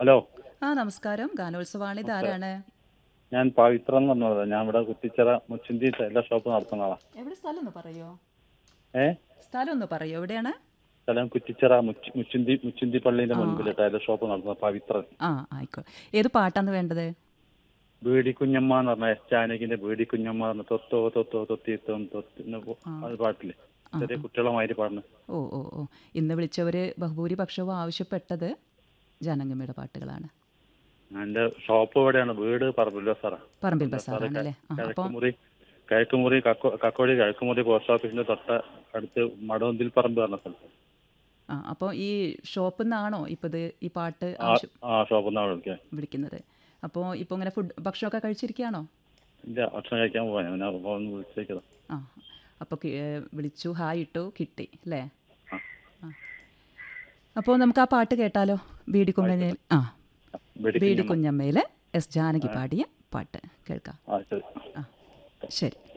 Hello ആ നമസ്കാരം ഗാനോത്സവാണ് ഇതാരാണ് ഞാൻ പവിത്ര എന്ന് പറഞ്ഞത് ഞാൻ ഇവിടെ കുറ്റിച്ചിറ മുച്ചിന്തി എല്ലാ ഷോപ്പ് നടത്തുന്ന ആളാ എവിടെ സ്ഥലം ഒന്ന് പറയോ ഏ സ്ഥലം ഒന്ന് പറയോ എവിടെയാണ് സ്ഥലം കുറ്റിച്ചിറ മുച്ചി- മുച്ചിന്തി മുച്ചിന്തി പള്ളിന്റെ മുൻപിൽ ടൈലർ ഷോപ്പ് നടത്തുന്ന പവിത്രൻ ആ ആയിക്കോ ഏത് പാട്ടാണ് വേണ്ടത് ബീഡി കുഞ്ഞമ്മ എന്ന് പറഞ്ഞ എസ് ജാനകിന്റെ ബീഡി കുഞ്ഞമ്മ എന്ന് തൊത്തോ തൊത്തോ തൊത്തി തൊം തൊത്തി എന്ന് പോ- അത് പാട്ടില്ലേ ചെറിയ കുട്ടികളുമായിട്ട് പാടുന്നു ഓ ഓ ഓ ഇന്ന് വിളിച്ചവർ ബഹുഭൂരിപക്ഷവും ആവശ്യപ്പെട്ടത് ജാനങ്ങമ്മയുടെ പാട്ടുകളാണ് എന്റെ ഷോപ്പ് എവിടെയാണ് വീട് പറമ്പില്ലോ സാറാ പറമ്പിൽ ബസാറാണല്ലേ ആ അപ്പം കിഴക്കുമുറി കിഴക്കുമുറി കക്കോ കക്കോടി കിഴക്കുമുറി പോസ്റ്റ് ഓഫീസിന്റെ തൊട്ട അടുത്ത് മടവന്തിൽ പറമ്പ് പറഞ്ഞ സ്ഥലത്ത് ആ അപ്പോൾ ഈ ഷോപ്പിൽ നിന്നാണോ ഇപ്പോൾ ഇത് ഈ പാട്ട് ആ ആവശ്യം ആ ഷോപ്പിൽ നിന്നാണ് വിളിക്കാൻ വിളിക്കുന്നത് അപ്പോൾ ഇപ്പോൾ ഇങ്ങനെ ഫുഡ് ഭക്ഷണമൊക്കെ കഴിച്ചിരിക്കുകയാണോ ഇല്ല ഭക്ഷണം കഴിക്കാൻ പോവാൻ ഞാൻ അപ്പോൾ ഒന്ന് വിളിച്ചേക്കതാ ആ അപ്പോൾ വിളിച്ചു ഹായ് ഇട്ടു കിട്ടി അല്ലേ ആ. ആ അപ്പോൾ നമുക്ക് ആ പാട്ട് കേട്ടാലോ ബീഡി കുഞ്ഞമ്മയിൽ ആ ബീഡി ബീഡി കുഞ്ഞമ്മയിൽ എസ് ജാനകി പാടിയ പാട്ട് കേൾക്കാം ആ ശരി ആ ശരി